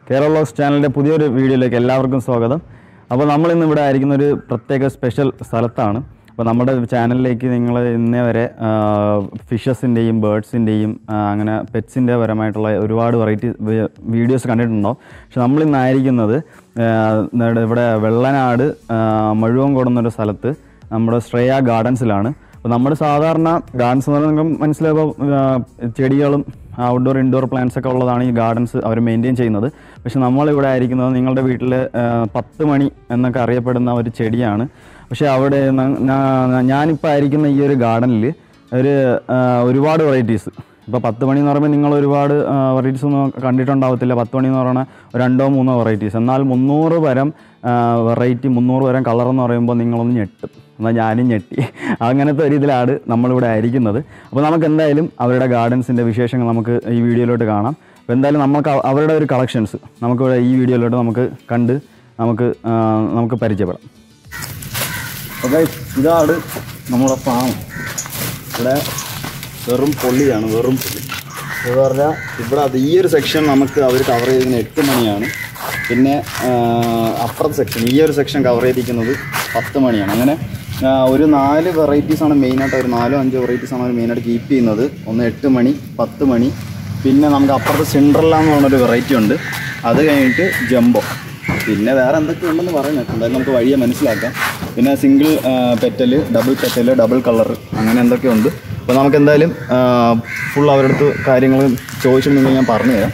Kerala vlogs ചാനലിൻ്റെ പുതിയൊരു വീഡിയോയിലേക്ക് എല്ലാവർക്കും സ്വാഗതം അപ്പോൾ നമ്മൾ ഇന്ന് ഇവിടെ ആയിരിക്കുന്ന ഒരു പ്രത്യേക സ്പെഷ്യൽ സ്ഥലത്താണ് അപ്പോൾ നമ്മുടെ ചാനലിലേക്ക് നിങ്ങൾ ഇന്നേ വരെ ഫിഷസിൻ്റെയും ബേർഡ്സിൻ്റെയും അങ്ങനെ പെറ്റ്സിൻ്റെ പരമായിട്ടുള്ള ഒരുപാട് വെറൈറ്റി വീഡിയോസ് കണ്ടിട്ടുണ്ടാവും പക്ഷെ നമ്മൾ ഇന്നായിരിക്കുന്നത് ആ, ഇവിടെ വെള്ളനാട് മഴുവങ്കോട് എന്നൊരു സ്ഥലത്ത് നമ്മുടെ ശ്രേയ ഗാർഡൻസിലാണ് അപ്പോൾ നമ്മുടെ സാധാരണ ഗാർഡൻസ് എന്ന് പറഞ്ഞാൽ നിങ്ങൾക്ക് മനസ്സിലാകുമ്പോൾ ചെടികളും ഔട്ട്ഡോർ ഇൻഡോർ പ്ലാന്റ്സ് ഒക്കെ ഉള്ളതാണ് ഈ ഗാർഡൻസ് അവർ മെയിൻറ്റെയിൻ ചെയ്യുന്നത് പക്ഷെ നമ്മളിവിടെ ആയിരിക്കുന്നത് നിങ്ങളുടെ വീട്ടിൽ പത്ത് മണി എന്നൊക്കെ അറിയപ്പെടുന്ന ഒരു ചെടിയാണ് പക്ഷേ അവിടെ ന- ഞാ- ഞാനിപ്പോൾ ആയിരിക്കുന്ന ഈ ഒരു ഗാർഡനിൽ ഒരു ആ, ഒരുപാട് വെറൈറ്റീസ് ഇപ്പോൾ പത്ത് മണി എന്ന് പറയുമ്പോൾ നിങ്ങൾ ഒരുപാട് വെറൈറ്റീസ് ഒന്നും കണ്ടിട്ടുണ്ടാവത്തില്ല പത്ത് മണി എന്ന് പറയുന്ന രണ്ടോ മൂന്നോ വെറൈറ്റീസ് എന്നാൽ മുന്നൂറ് വരം വെറൈറ്റി മുന്നൂറ് വരം കളർ എന്ന് പറയുമ്പോൾ നിങ്ങളൊന്ന് ഞെട്ടും എന്നാൽ ഞാനും ഞെട്ടി അങ്ങനത്തെ ഒരു ഇതിലാണ് നമ്മളിവിടെ ആയിരിക്കുന്നത് അപ്പോൾ നമുക്ക് എന്തായാലും അവരുടെ ഗാർഡൻസിൻ്റെ വിശേഷങ്ങൾ നമുക്ക് ഈ വീഡിയോയിലോട്ട് കാണാം അപ്പോൾ എന്തായാലും നമുക്ക് അവ- അവരുടെ ഒരു കളക്ഷൻസ് നമുക്കിവിടെ ഈ വീഡിയോയിലോട്ട് നമുക്ക് കണ്ട് നമുക്ക് ആ, നമുക്ക് പരിചയപ്പെടാം അപ്പോൾ ഇതാണ് നമ്മുടെ ഫാം ഇവിടെ വെറും പൊള്ളിയാണ് വെറും പൊള്ളി എന്ന് പറഞ്ഞാൽ ഇവിടെ അത് ഈ ഒരു സെക്ഷൻ നമുക്ക് അവർ കവർ ചെയ്തിരിക്കുന്നത് എട്ട് മണിയാണ് പിന്നെ ആ, അപ്പുറത്തെ സെക്ഷൻ ഈ ഒരു സെക്ഷൻ കവർ ചെയ്തിരിക്കുന്നത് പത്ത് മണിയാണ് അങ്ങനെ ആ, ഒരു നാല് വെറൈറ്റീസ് ആണ് മെയിനായിട്ട് ഒരു നാലോ അഞ്ചോ വെറൈറ്റീസ് ആണ് അവർ മെയിനായിട്ട് കീപ്പ് ചെയ്യുന്നത് ഒന്ന് എട്ട് മണി പത്ത് മണി പിന്നെ നമുക്ക് അപ്പുറത്ത് സിൻഡ്രല്ല എന്ന് പറഞ്ഞൊരു വെറൈറ്റി ഉണ്ട് അത് കഴിഞ്ഞിട്ട് ജംബോ പിന്നെ വേറെ എന്തൊക്കെ ഉണ്ടെന്ന് പറയുന്നത് എന്തായാലും നമുക്ക് വഴിയെ മനസ്സിലാക്കാം പിന്നെ single petal double petal double colour അങ്ങനെ എന്തൊക്കെ ഉണ്ട് അപ്പോൾ നമുക്ക് എന്തായാലും ഫുൾ അവരുടെ അടുത്ത് കാര്യങ്ങൾ ചോദിച്ചിട്ടുണ്ടെങ്കിൽ ഞാൻ പറഞ്ഞുതരാം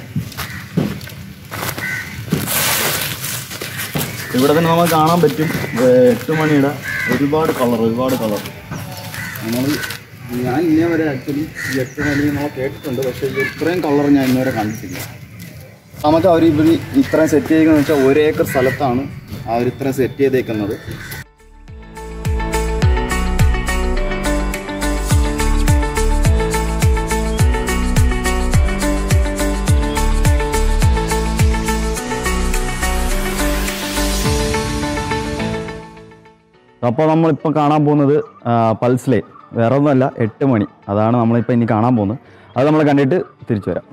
ഇവിടെ തന്നെ നമുക്ക് കാണാൻ പറ്റും ഏർ എട്ട് മണിയുടെ ഒരുപാട് കളർ ഒരുപാട് കളർ നമ്മൾ ഞാൻ ഇന്നേ വരെ ആക്ച്വലി ഈ എട്ട് മണി നമ്മൾ കേട്ടിട്ടുണ്ട് പക്ഷേ ഈ ഇത്രയും കളർ ഞാൻ ഇന്നുവരെ കണ്ടിട്ടില്ല നമുക്ക് അവർ ഇവർ ഇത്രയും സെറ്റ് ചെയ്തെന്ന് വെച്ചാൽ ഒരു ഏക്കർ സ്ഥലത്താണ് അവർ ഇത്രയും സെറ്റ് ചെയ്തേക്കുന്നത് അപ്പോൾ നമ്മളിപ്പോൾ കാണാൻ പോകുന്നത് പൾസ് ലൈൻ വേറെ ഒന്നുമല്ല എട്ട് മണി അതാണ് നമ്മളിപ്പോൾ ഇനി കാണാൻ പോകുന്നത് അത് നമ്മൾ കണ്ടിട്ട് തിരിച്ചു വരാം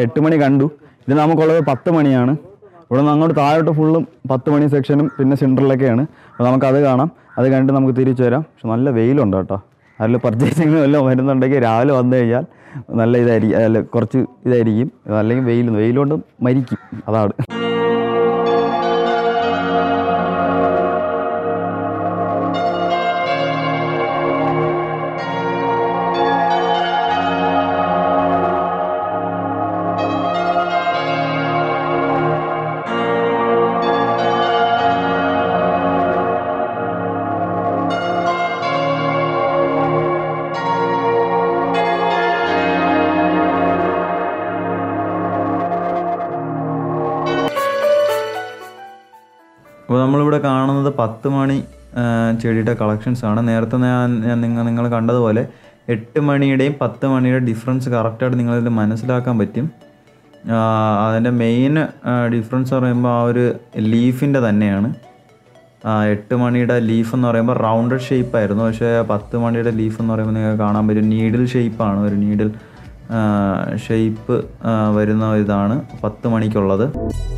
എട്ട് മണി കണ്ടു ഇത് നമുക്കുള്ളത് പത്ത് മണിയാണ് ഇവിടെ നിന്ന് അങ്ങോട്ട് താഴോട്ട് ഫുള്ളും പത്ത് മണി സെക്ഷനും പിന്നെ സെൻറ്ററിലൊക്കെയാണ് അപ്പോൾ നമുക്കത് കാണാം അത് കഴിഞ്ഞിട്ട് നമുക്ക് തിരിച്ചു വരാം പക്ഷെ നല്ല വെയിലുണ്ട് കേട്ടോ അതിൽ പർച്ചേസിങ് വല്ലതും വരുന്നുണ്ടെങ്കിൽ രാവിലെ വന്നു കഴിഞ്ഞാൽ നല്ല ഇതായിരിക്കും അല്ല കുറച്ച് ഇതായിരിക്കും അല്ലെങ്കിൽ വെയിൽ വെയിൽ കൊണ്ട് മരിക്കും അതാണ് അപ്പോൾ നമ്മളിവിടെ കാണുന്നത് പത്ത് മണി ആ, ചെടിയുടെ കളക്ഷൻസ് ആണ് നേരത്തെ ഞാൻ ഞാൻ നിങ്ങൾ നിങ്ങൾ കണ്ടതുപോലെ എട്ട് മണിയുടെയും പത്ത് മണിയുടെ ഡിഫറൻസ് കറക്റ്റായിട്ട് നിങ്ങളിത് മനസ്സിലാക്കാൻ പറ്റും ആ, അതിൻ്റെ മെയിൻ ഡിഫറൻസ് പറയുമ്പോൾ ആ ഒരു ലീഫിൻ്റെ തന്നെയാണ് ആ, എട്ട് മണിയുടെ ലീഫ് എന്ന് പറയുമ്പോൾ റൗണ്ടഡ് ഷേപ്പ് ആയിരുന്നു പക്ഷേ പത്ത് മണിയുടെ ലീഫ് എന്ന് പറയുമ്പോൾ നിങ്ങൾക്ക് കാണാൻ പറ്റും നീഡിൽ ഷേപ്പാണ് ഒരു നീഡിൽ ഷേപ്പ് വരുന്ന ഇതാണ് പത്ത് മണിക്കുള്ളത്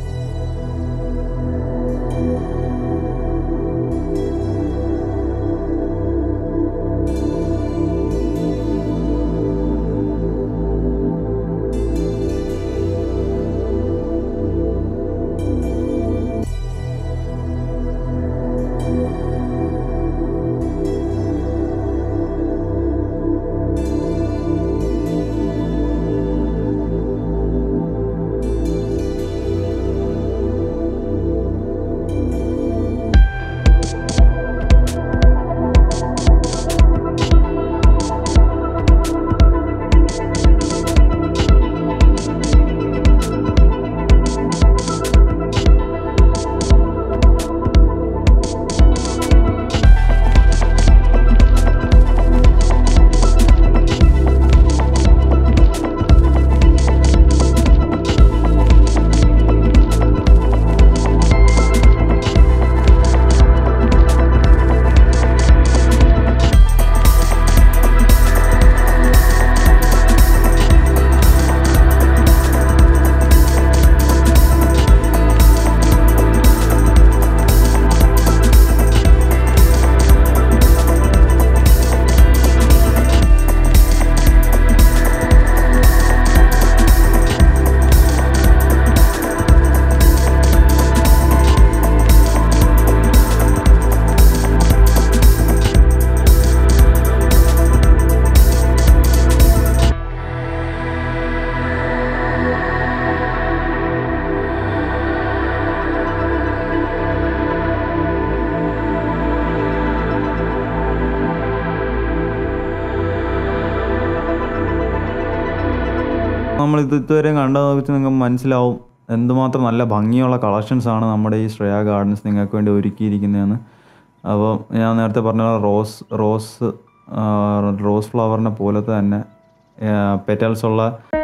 നമ്മൾ ഇത് ഇതുവരെ കണ്ടത് വെച്ച് നിങ്ങൾക്ക് മനസ്സിലാവും എന്തുമാത്രം നല്ല ഭംഗിയുള്ള കളക്ഷൻസ് ആണ് നമ്മുടെ ഈ ശ്രേയ ഗാർഡൻസ് നിങ്ങൾക്ക് വേണ്ടി ഒരുക്കിയിരിക്കുന്നതെന്ന് അപ്പോൾ ഞാൻ നേരത്തെ പറഞ്ഞ പോലെ റോസ് റോസ് ആ, റോസ് ഫ്ലവറിനെ പോലത്തെ തന്നെ പെറ്റൽസ് ഉള്ള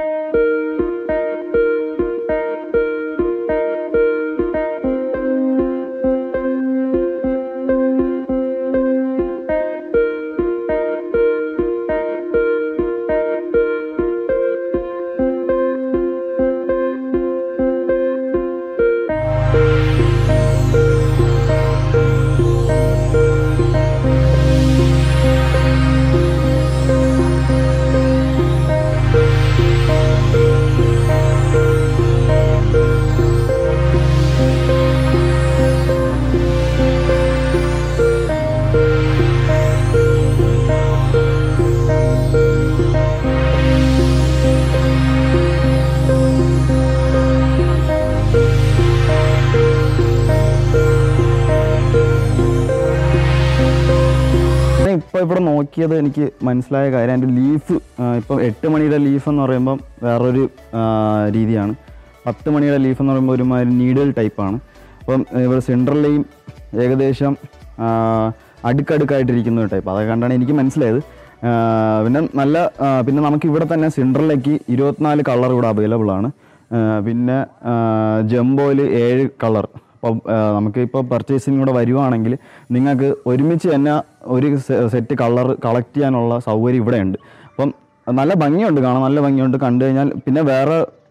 ഇപ്പോൾ ഇവിടെ നോക്കിയത് എനിക്ക് മനസ്സിലായ കാര്യം അതിൻ്റെ ലീഫ് ഇപ്പം എട്ട് മണിയുടെ ലീഫ് എന്ന് പറയുമ്പം വേറൊരു ആ, രീതിയാണ് പത്ത് മണിയുടെ ലീഫ് എന്ന് പറയുമ്പോൾ ഒരുമാതിരി നീഡിൽ ടൈപ്പാണ് അപ്പം ഇവിടെ സെൻട്രലിലെയും ഏകദേശം ആ, അടുക്കടുക്കായിട്ടിരിക്കുന്ന ഒരു ടൈപ്പ് അതൊക്കെ കണ്ടാണ് എനിക്ക് മനസ്സിലായത് ആ, പിന്നെ നല്ല ആ, പിന്നെ നമുക്ക് ഇവിടെ തന്നെ സെൻട്രലിലേക്ക് ഇരുപത്തിനാല് കളർ ഇവിടെ അവൈലബിൾ ആണ് ആ, പിന്നെ ജംബോയിൽ ഏഴ് കളർ അപ്പം ആ, നമുക്ക് ഇപ്പോൾ പർച്ചേസിങ് കൂടെ വരുവാണെങ്കിൽ നിങ്ങൾക്ക് ഒരുമിച്ച് തന്നെ ഒരു സെറ്റ് കളർ കളക്ട് ചെയ്യാനുള്ള സൗകര്യം ഇവിടെ ഉണ്ട് അപ്പം നല്ല ഭംഗിയുണ്ട് കാണാൻ നല്ല ഭംഗിയുണ്ട് കണ്ടു കഴിഞ്ഞാൽ പിന്നെ വേറെ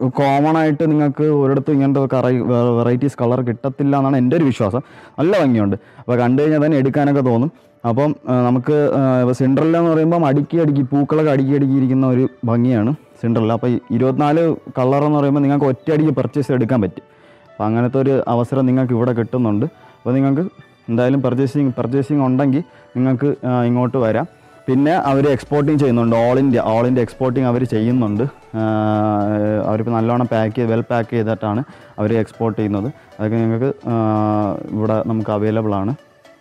കോമൺ ആയിട്ട് നിങ്ങൾക്ക് ഒരിടത്തും ഇങ്ങനത്തെ വെറൈറ്റീസ് കളർ കിട്ടത്തില്ല എന്നാണ് എൻ്റെ ഒരു വിശ്വാസം നല്ല ഭംഗിയുണ്ട് അപ്പോൾ കണ്ടു കഴിഞ്ഞാൽ തന്നെ എടുക്കാനൊക്കെ തോന്നും അപ്പം ആ, നമുക്ക് സിൻഡ്രല്ല എന്ന് പറയുമ്പം അടുക്കി അടുക്കി പൂക്കളൊക്കെ അടുക്കി അടുക്കി ഇരിക്കുന്ന ഒരു ഭംഗിയാണ് സിൻഡ്രല്ല അപ്പോൾ ഈ ഇരുപത്തിനാല് കളർ എന്ന് പറയുമ്പോൾ നിങ്ങൾക്ക് ഒറ്റയടിക്ക് പർച്ചേസ് എടുക്കാൻ പറ്റും അപ്പോൾ അങ്ങനത്തെ ഒരു അവസരം നിങ്ങൾക്ക് ഇവിടെ കിട്ടുന്നുണ്ട് അപ്പോൾ നിങ്ങൾക്ക് എന്തായാലും പർച്ചേസിങ് പർച്ചേസിങ് ഉണ്ടെങ്കിൽ നിങ്ങൾക്ക് ആ, ഇങ്ങോട്ട് വരാം പിന്നെ അവർ എക്സ്പോർട്ടിങ് ചെയ്യുന്നുണ്ട് all India all India exporting അവർ ചെയ്യുന്നുണ്ട് അവരിപ്പോൾ നല്ലോണം പാക്ക് ചെയ്ത് വെൽ പാക്ക് ചെയ്തിട്ടാണ് അവർ എക്സ്പോർട്ട് ചെയ്യുന്നത് അതൊക്കെ നിങ്ങൾക്ക് ആ, ഇവിടെ നമുക്ക് അവൈലബിൾ ആണ്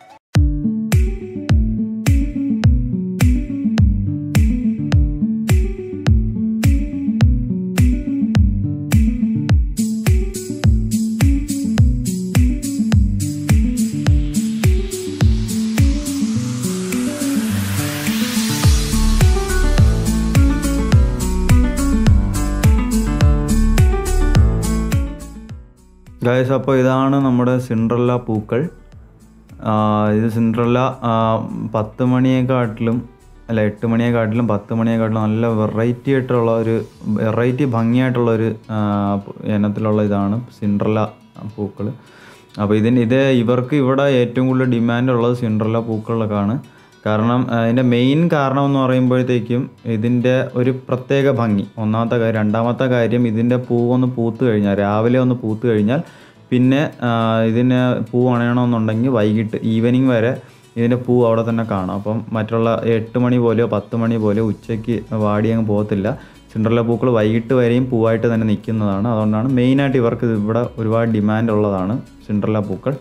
ഗായസ് അപ്പോൾ ഇതാണ് നമ്മുടെ സിൻഡ്രല്ല പൂക്കൾ ആ, ഇത് സിൻഡ്രല്ല ആ, പത്ത് മണിയെക്കാട്ടിലും അല്ല എട്ട് മണിയെക്കാട്ടിലും പത്ത് മണിയെക്കാട്ടിലും നല്ല വെറൈറ്റി ആയിട്ടുള്ള ഒരു വെറൈറ്റി ഭംഗിയായിട്ടുള്ള ഒരു ആ, ഇനത്തിലുള്ള ഇതാണ് സിൻഡ്രല്ല പൂക്കൾ അപ്പോൾ ഇതിന് ഇത് ഇവർക്ക് ഇവിടെ ഏറ്റവും കൂടുതൽ ഡിമാൻഡ് ഉള്ളത് സിൻഡ്രല്ല പൂക്കളിലൊക്കെയാണ് കാരണം അതിൻ്റെ മെയിൻ കാരണം എന്ന് പറയുമ്പോഴത്തേക്കും ഇതിൻ്റെ ഒരു പ്രത്യേക ഭംഗി ഒന്നാമത്തെ കാര്യം രണ്ടാമത്തെ കാര്യം ഇതിൻ്റെ പൂവൊന്ന് പൂത്ത് കഴിഞ്ഞാൽ രാവിലെ ഒന്ന് പൂത്ത് കഴിഞ്ഞാൽ പിന്നെ ആ, ഇതിന് പൂ അണയണമെന്നുണ്ടെങ്കിൽ വൈകിട്ട് ഈവനിങ് വരെ ഇതിൻ്റെ പൂ അവിടെ തന്നെ കാണാം അപ്പം മറ്റുള്ള എട്ട് മണി പോലെയോ പത്ത് മണി പോലെയോ ഉച്ചയ്ക്ക് വാടി അങ്ങ് പോകത്തില്ല സിൻഡ്രല്ല പൂക്കൾ വൈകിട്ട് വരെയും പൂവായിട്ട് തന്നെ നിൽക്കുന്നതാണ് അതുകൊണ്ടാണ് മെയിനായിട്ട് ഇവർക്ക് ഇത് ഇവിടെ ഒരുപാട് ഡിമാൻഡ് ഉള്ളതാണ് സിൻഡ്രല്ല പൂക്കൾ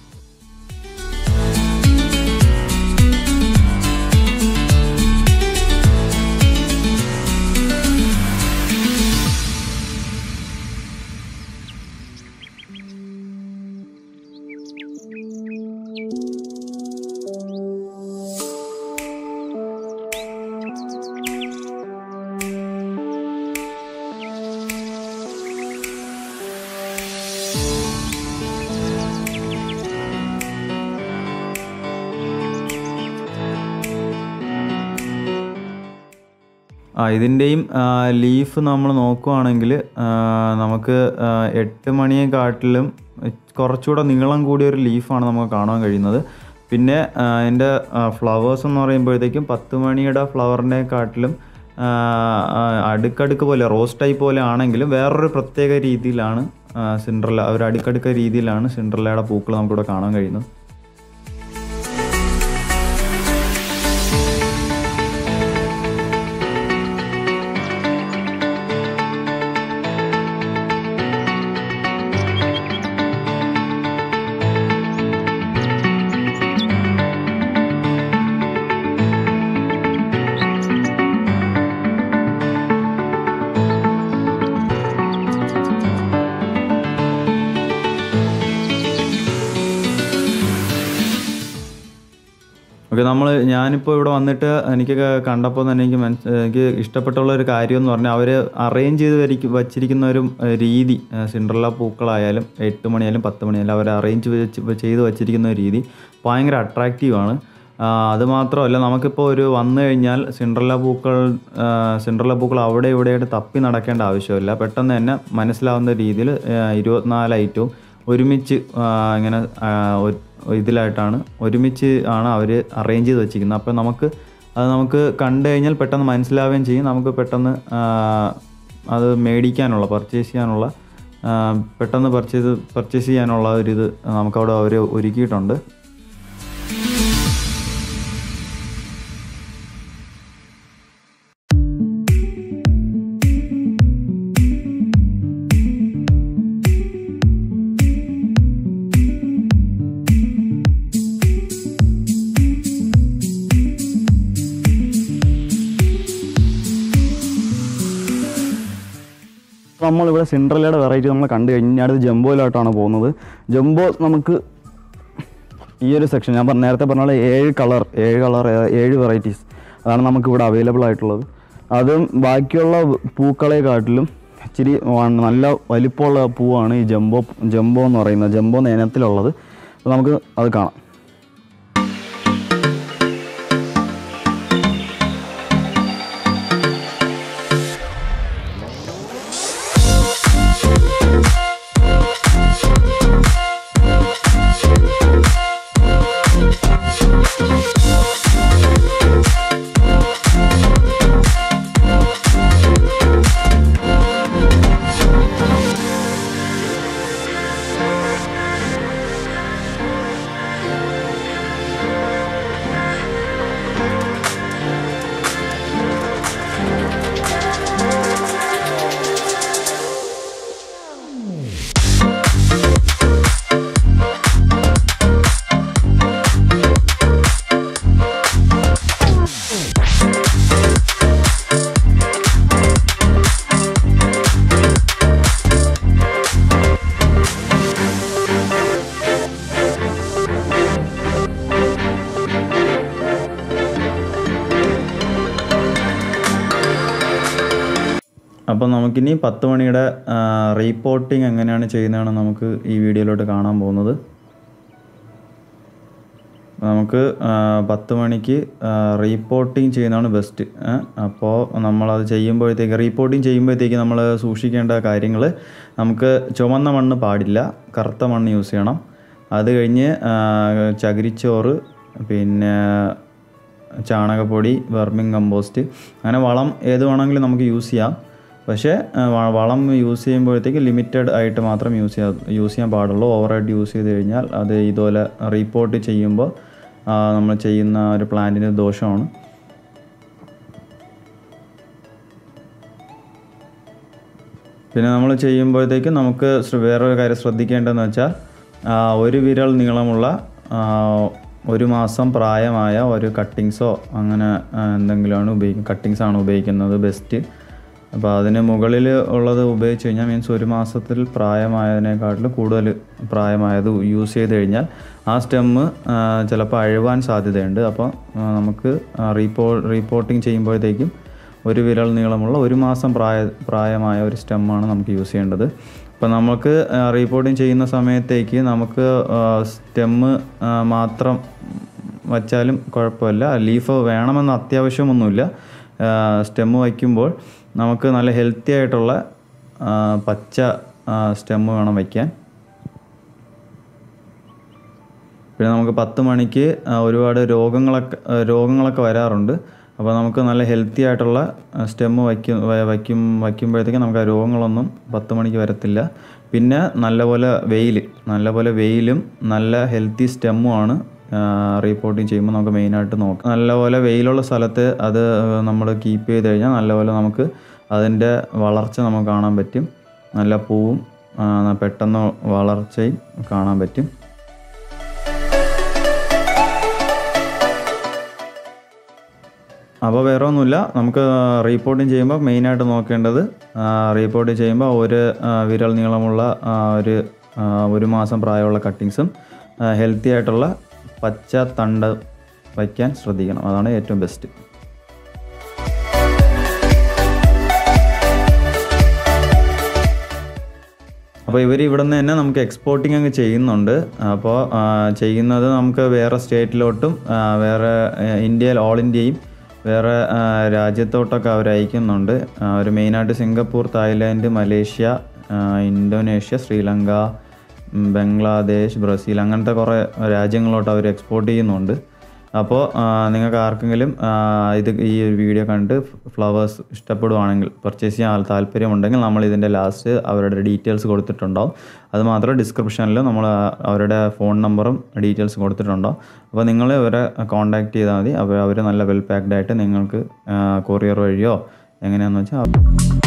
ആ ഇതിൻ്റെയും ലീഫ് നമ്മൾ നോക്കുവാണെങ്കിൽ നമുക്ക് ആ, എട്ട് മണിയെക്കാട്ടിലും കുറച്ചുകൂടെ നീളം കൂടിയ ഒരു ലീഫാണ് നമുക്ക് കാണാൻ കഴിയുന്നത് പിന്നെ ആ, അതിൻ്റെ ഫ്ലവേഴ്സ് എന്ന് പറയുമ്പോഴത്തേക്കും പത്ത് മണിയുടെ ഫ്ലവറിനെക്കാട്ടിലും ആ, ആ, അടുക്കടുക്ക് പോലെ റോസ് ടൈപ്പ് പോലെ ആണെങ്കിലും വേറൊരു പ്രത്യേക രീതിയിലാണ് സിൻഡ്രല്ല ഒരു അടുക്കടുക്ക രീതിയിലാണ് സിൻഡ്രല്ലയുടെ പൂക്കൾ നമുക്കിവിടെ കാണാൻ കഴിയുന്നത് ഓക്കെ നമ്മൾ ഞാനിപ്പോൾ ഇവിടെ വന്നിട്ട് എനിക്ക് കണ്ടപ്പോൾ തന്നെ എനിക്ക് മനസ്സ് എനിക്ക് ഇഷ്ടപ്പെട്ടുള്ള ഒരു കാര്യം എന്ന് പറഞ്ഞാൽ അവർ അറേഞ്ച് ചെയ്ത് വരിക്ക് വച്ചിരിക്കുന്ന ഒരു ഏഹ്, രീതി ഏഹ്, സിൻഡ്രല്ല പൂക്കളായാലും എട്ട് മണിയായാലും പത്ത് മണിയായാലും അവർ അറേഞ്ച് വെച്ച് ചെയ്ത് വച്ചിരിക്കുന്ന ഒരു രീതി ഭയങ്കര അട്രാക്റ്റീവാണ് അതുമാത്രമല്ല നമുക്കിപ്പോൾ ഒരു വന്നു കഴിഞ്ഞാൽ സിൻഡ്രല്ല പൂക്കൾ ആ, സിൻഡ്രല്ല പൂക്കൾ അവിടെ ഇവിടെയായിട്ട് തപ്പി നടക്കേണ്ട ആവശ്യമില്ല പെട്ടെന്ന് തന്നെ മനസ്സിലാവുന്ന രീതിയിൽ ഇരുപത്തിനാല് ഐറ്റവും ഒരുമിച്ച് ആ, ഇങ്ങനെ ആ, ഒരു- ഇതിലായിട്ടാണ് ഒരുമിച്ച് ആണ് അവർ അറേഞ്ച് ചെയ്ത് വെച്ചിരിക്കുന്നത് അപ്പോൾ നമുക്ക് അത് നമുക്ക് കണ്ടു കഴിഞ്ഞാൽ പെട്ടെന്ന് മനസ്സിലാവുകയും ചെയ്യും നമുക്ക് പെട്ടെന്ന് ആ, അത് മേടിക്കാനുള്ള പർച്ചേസ് ചെയ്യാനുള്ള ആ, പെട്ടെന്ന് പർച്ചേസ് പർച്ചേസ് ചെയ്യാനുള്ള ഒരിത് നമുക്കവിടെ അവർ ഒരുക്കിയിട്ടുണ്ട് നമ്മളിവിടെ സിൻഡ്രലയുടെ വെറൈറ്റി നമ്മൾ കണ്ടു കഴിഞ്ഞാൽ അടുത്ത് ജംബോയിലോട്ടാണ് പോകുന്നത് ജംബോ നമുക്ക് ഈ ഒരു സെക്ഷൻ ഞാൻ പറഞ്ഞ നേരത്തെ പറഞ്ഞ പോലെ ഏഴ് കളർ ഏഴ് കളർ ഏഴ് വെറൈറ്റീസ് അതാണ് നമുക്ക് ഇവിടെ അവൈലബിൾ ആയിട്ടുള്ളത് അതും ബാക്കിയുള്ള പൂക്കളെക്കാട്ടിലും ഇച്ചിരി വ- നല്ല വലിപ്പമുള്ള പൂവാണ് ഈ ജംബോ ജംബോ എന്ന് പറയുന്നത് ജംബോ എന്ന ഇനത്തിലുള്ളത് അപ്പോൾ നമുക്ക് അത് കാണാം അപ്പോൾ നമുക്കിനി പത്ത് മണിയുടെ റീപോർട്ടിംഗ് എങ്ങനെയാണ് ചെയ്യുന്നതാണ് നമുക്ക് ഈ വീഡിയോയിലോട്ട് കാണാൻ പോകുന്നത് നമുക്ക് ആ, പത്ത് മണിക്ക് റീപോർട്ടിംഗ് ചെയ്യുന്നതാണ് ബെസ്റ്റ് അപ്പോൾ നമ്മളത് ചെയ്യുമ്പോഴത്തേക്ക് റീപോർട്ടിംഗ് ചെയ്യുമ്പോഴത്തേക്ക് നമ്മൾ സൂക്ഷിക്കേണ്ട കാര്യങ്ങൾ നമുക്ക് ചുവന്ന മണ്ണ് പാടില്ല കറുത്ത മണ്ണ് യൂസ് ചെയ്യണം അത് കഴിഞ്ഞ് ആ, ചകിരിച്ചോറ് പിന്നെ ചാണകപ്പൊടി വെർമിങ് കമ്പോസ്റ്റ് അങ്ങനെ വളം ഏത് വേണമെങ്കിലും നമുക്ക് യൂസ് ചെയ്യാം പക്ഷേ ആ, വ- വളം യൂസ് ചെയ്യുമ്പോഴത്തേക്ക് ലിമിറ്റഡ് ആയിട്ട് മാത്രം യൂസ് ചെയ്യാൻ യൂസ് ചെയ്യാൻ പാടുള്ളൂ ഓവറായിട്ട് യൂസ് ചെയ്ത് കഴിഞ്ഞാൽ അത് ഇതുപോലെ റീപ്പോർട്ട് ചെയ്യുമ്പോൾ ആ, നമ്മൾ ചെയ്യുന്ന ഒരു പ്ലാന്റിന് ദോഷമാണ് പിന്നെ നമ്മൾ ചെയ്യുമ്പോഴത്തേക്ക് നമുക്ക് ശ്ര- വേറൊരു കാര്യം ശ്രദ്ധിക്കേണ്ടതെന്ന് വെച്ചാൽ ആ, ഒരു വിരൽ നീളമുള്ള ആ, ഒരു മാസം പ്രായമായ ഒരു കട്ടിങ്സോ അങ്ങനെ ആ, എന്തെങ്കിലുമാണ് ഉപയോഗിക്കുന്നത് കട്ടിങ്സ് ആണ് ഉപയോഗിക്കുന്നത് ബെസ്റ്റ് അപ്പോൾ അതിന് മുകളിൽ ഉള്ളത് ഉപയോഗിച്ച് കഴിഞ്ഞാൽ മീൻസ് ഒരു മാസത്തിൽ പ്രായമായതിനേക്കാട്ടിൽ കൂടുതൽ പ്രായമായത് യൂസ് ചെയ്ത് കഴിഞ്ഞാൽ ആ സ്റ്റെമ്മ് ചിലപ്പോൾ അഴുവാൻ സാധ്യതയുണ്ട് അപ്പോൾ ആ, നമുക്ക് റീപോ റീപോർട്ടിങ് ചെയ്യുമ്പോഴത്തേക്കും ഒരു വിരൽ നീളമുള്ള ഒരു മാസം പ്രായ പ്രായമായ ഒരു സ്റ്റെമ്മാണ് നമുക്ക് യൂസ് ചെയ്യേണ്ടത് അപ്പോൾ നമുക്ക് റീപോർട്ടിങ് ചെയ്യുന്ന സമയത്തേക്ക് നമുക്ക് സ്റ്റെമ്മ് മാത്രം വച്ചാലും കുഴപ്പമില്ല ലീഫ് വേണമെന്ന് അത്യാവശ്യമൊന്നുമില്ല സ്റ്റെമ്മ് വയ്ക്കുമ്പോൾ നമുക്ക് നല്ല ഹെൽത്തി ആയിട്ടുള്ള ആ, പച്ച സ്റ്റെമ്മ് വേണം വയ്ക്കാൻ പിന്നെ നമുക്ക് പത്ത് മണിക്ക് ആ, ഒരുപാട് രോഗങ്ങളൊക്കെ ആ, രോഗങ്ങളൊക്കെ വരാറുണ്ട് അപ്പോൾ നമുക്ക് നല്ല ഹെൽത്തി ആയിട്ടുള്ള സ്റ്റെമ്മ് വയ്ക്കും വ- വയ്ക്കും വയ്ക്കുമ്പോഴത്തേക്കും നമുക്ക് ആ രോഗങ്ങളൊന്നും പത്ത് മണിക്ക് വരത്തില്ല പിന്നെ നല്ലപോലെ വെയിൽ നല്ലപോലെ വെയിലും നല്ല ഹെൽത്തി സ്റ്റെമ്മുമാണ് റീപോർട്ടിങ് ചെയ്യുമ്പോൾ നമുക്ക് മെയിനായിട്ട് നോക്കാം നല്ലപോലെ വെയിലുള്ള സ്ഥലത്ത് അത് നമ്മൾ കീപ്പ് ചെയ്ത് കഴിഞ്ഞാൽ നല്ലപോലെ നമുക്ക് അതിൻ്റെ വളർച്ച നമുക്ക് കാണാൻ പറ്റും നല്ല പൂവും ആ, പെട്ടെന്ന് വളർച്ചയും കാണാൻ പറ്റും അപ്പോൾ വേറെ ഒന്നുമില്ല നമുക്ക് റീപോർട്ടിങ് ചെയ്യുമ്പോൾ മെയിനായിട്ട് നോക്കേണ്ടത് റീപോർട്ട് ചെയ്യുമ്പോൾ ഒരു ആ, വിരൽ നീളമുള്ള ആ, ഒരു ആ, ഒരു മാസം പ്രായമുള്ള കട്ടിങ്സും ഹെൽത്തി ആയിട്ടുള്ള പച്ച തണ്ട് വയ്ക്കാൻ ശ്രദ്ധിക്കണം അതാണ് ഏറ്റവും ബെസ്റ്റ് അപ്പോൾ ഇവർ ഇവിടെ നിന്ന് തന്നെ നമുക്ക് എക്സ്പോർട്ടിംഗ് അങ്ങ് ചെയ്യുന്നുണ്ട് അപ്പോൾ ആ, ചെയ്യുന്നത് നമുക്ക് വേറെ സ്റ്റേറ്റിലോട്ടും ആ, വേറെ ആ, ഇന്ത്യയിൽ ഓൾ ഇന്ത്യയും വേറെ ആ, രാജ്യത്തോട്ടൊക്കെ അവർ അയക്കുന്നുണ്ട് അവർ മെയിനായിട്ട് സിംഗപ്പൂർ തായ്ലാൻഡ് മലേഷ്യ ആ, ഇന്തോനേഷ്യ ശ്രീലങ്ക ഉം, ബംഗ്ലാദേശ് ബ്രസീൽ അങ്ങനത്തെ കുറേ രാജ്യങ്ങളോട്ട് അവർ എക്സ്പോർട്ട് ചെയ്യുന്നുണ്ട് അപ്പോൾ നിങ്ങൾക്ക് ആർക്കെങ്കിലും ആ, ഇത് ഈ ഒരു വീഡിയോ കണ്ട് ഫ്ലവേഴ്സ് ഇഷ്ടപ്പെടുവാണെങ്കിൽ പർച്ചേസ് ചെയ്യാൻ താല്പര്യമുണ്ടെങ്കിൽ നമ്മൾ ഇതിൻ്റെ ലാസ്റ്റ് അവരുടെ ഡീറ്റെയിൽസ് കൊടുത്തിട്ടുണ്ടാവും അത് മാത്രമല്ല ഡിസ്ക്രിപ്ഷനിൽ നമ്മൾ അവരുടെ ഫോൺ നമ്പറും ഡീറ്റെയിൽസ് കൊടുത്തിട്ടുണ്ടാവും അപ്പോൾ നിങ്ങൾ ഇവരെ കോൺടാക്ട് ചെയ്താൽ മതി അപ്പോൾ അവർ നല്ല വെൽ പാക്ഡ് ആയിട്ട് നിങ്ങൾക്ക് കൊറിയർ വഴിയോ എങ്ങനെയാണെന്ന് വെച്ചാൽ